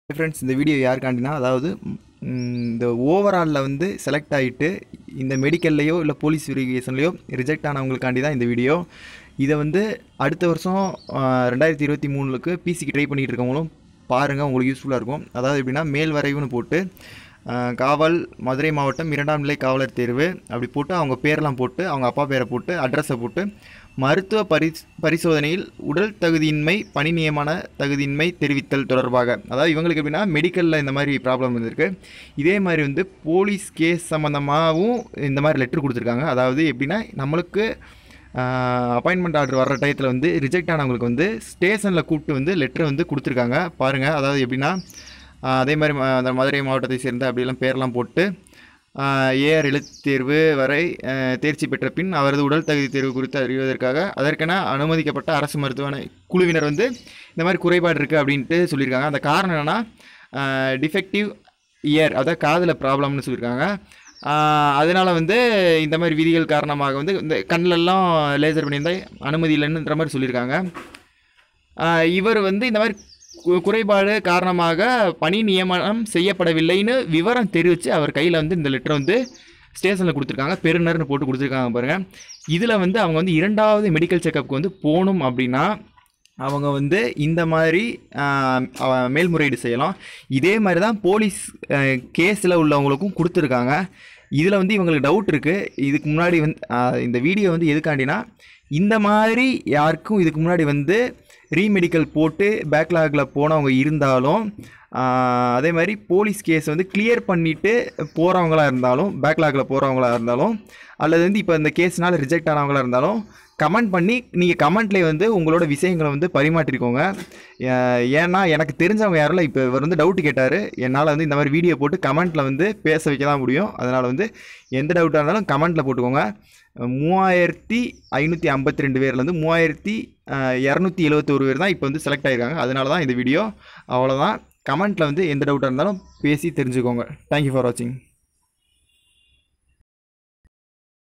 friends இந்த video யாருக்காண்டினா அதாவது ம், இந்த ஓவராலில் வந்து செலக்ட் ஆகிட்டு இந்த மெடிக்கல்லையோ இல்லை போலீஸ் வெரிஃபிகேஷன்லையோ ரிஜெக்ட் ஆனவங்களுக்காண்டி தான் இந்த வீடியோ இதை வந்து அடுத்த வருஷம் ஆ, ரெண்டாயிரத்தி இருபத்தி மூணுக்கு பிசிக்கு ட்ரை பண்ணிகிட்டு இருக்கவங்களும் பாருங்கள் உங்களுக்கு யூஸ்ஃபுல்லாக இருக்கும் அதாவது எப்படின்னா மேல் வரைவுன்னு போட்டு ஆ, காவல் மதுரை மாவட்டம் இரண்டாம் நிலை காவலர் தேர்வு அப்படி போட்டு அவங்க பேரெல்லாம் போட்டு அவங்க அப்பா பேரை போட்டு அட்ரஸை போட்டு மருத்துவ பரிஸ் பரிசோதனையில் உடல் தகுதியின்மை பணி நியமன தகுதியின்மை தெரிவித்தல் தொடர்பாக அதாவது இவங்களுக்கு எப்படின்னா மெடிக்கலில் இந்த மாதிரி ப்ராப்ளம் வந்திருக்கு இதே மாதிரி வந்து போலீஸ் கேஸ் சம்மந்தமாகவும் இந்த மாதிரி லெட்ரு கொடுத்துருக்காங்க அதாவது எப்படின்னா நம்மளுக்கு அப்பாயின்மெண்ட் ஆர்டர் வர்ற டயத்தில் வந்து ரிஜெக்ட் ஆனவங்களுக்கு வந்து ஸ்டேஷனில் கூப்பிட்டு வந்து லெட்ரு வந்து கொடுத்துருக்காங்க பாருங்கள் அதாவது எப்படின்னா ஆஹ் அதே மாதிரி ம- அந்த மதுரை மாவட்டத்தை சேர்ந்த அப்படியெல்லாம் பேரெல்லாம் போட்டு ஏஆர் எழுத்துத் தேர்வு வரை ஆஹ் தேர்ச்சி பெற்ற பின் அவரது உடல் தகுதி தேர்வு குறித்து அறிவதற்காக அதற்கென அனுமதிக்கப்பட்ட அரசு மருத்துவமனை குழுவினர் வந்து இந்த மாதிரி குறைபாடு இருக்குது அப்படின்ட்டு சொல்லியிருக்காங்க அந்த காரணம் என்னென்னா டிஃபெக்டிவ் இயர் அதாவது காதில் ப்ராப்ளம்னு சொல்லியிருக்காங்க அதனால் வந்து இந்த மாதிரி விதிகள் காரணமாக வந்து இந்த கண்ணிலெல்லாம் லேசர் பண்ணியிருந்தா அனுமதி இல்லைன்னுன்ற மாதிரி சொல்லியிருக்காங்க ஆஹ் இவர் வந்து இந்த மாதிரி கு- குறைபாடு காரணமாக பணி நியமனம் செய்யப்படவில்லைன்னு விவரம் தெரிவித்து அவர் கையில் வந்து இந்த லெட்டர் வந்து ஸ்டேஷனில் கொடுத்துருக்காங்க பெருநர்னு போட்டு கொடுத்துருக்காங்க பாருங்கள் இதில் வந்து அவங்க வந்து இரண்டாவது மெடிக்கல் செக்கப்புக்கு வந்து போகணும் அப்படின்னா அவங்க வந்து இந்த மாதிரி ஆஹ், அவ- மேல்முறையீடு செய்யலாம் இதே மாதிரி தான் போலீஸ் கேஸில் உள்ளவங்களுக்கும் கொடுத்துருக்காங்க இதில் வந்து இவங்களுக்கு டவுட் இருக்குது இதுக்கு முன்னாடி வந்து ஆஹ், இந்த வீடியோ வந்து எதுக்காண்டினா இந்த மாதிரி யாருக்கும் இதுக்கு முன்னாடி வந்து ரீமெடிக்கல் போட்டு பேக்லாகில் போனவங்க இருந்தாலும் ஆஹ், அதே மாதிரி போலீஸ் கேஸ் வந்து கிளியர் பண்ணிவிட்டு போகிறவங்களா இருந்தாலும் பேக்லாகில் போகிறவங்களா இருந்தாலும் அல்லது வந்து இப்போ இந்த கேஸ்னால் ரிஜெக்ட் ஆனவங்களா இருந்தாலும் கமெண்ட் பண்ணி நீங்கள் கமெண்ட்லேயே வந்து உங்களோட விஷயங்களை வந்து பரிமாற்றிக்கோங்க ஏ- ஏன்னா எனக்கு தெரிஞ்சவங்க யாரும் இப்போ இவர் வந்து டவுட் கேட்டார் என்னால் வந்து இந்த மாதிரி வீடியோ போட்டு கமெண்ட்டில் வந்து பேச வைக்க தான் முடியும் அதனால் வந்து எந்த டவுட்டாக இருந்தாலும் கமெண்ட்டில் போட்டுக்கோங்க மூவாயிரத்தி ஐநூற்றி ஐம்பத்தி ரெண்டு பேர்லேருந்து மூவாயிரத்தி இரநூத்தி எழுபத்தோரு பேர் தான் இப்போ வந்து செலக்ட் ஆகிருக்காங்க அதனால தான் இந்த வீடியோ அவ்வளோதான் கமெண்ட்டில் வந்து எந்த டவுட்டாக இருந்தாலும் பேசி தெரிஞ்சுக்கோங்க தேங்க்யூ ஃபார் வாட்சிங்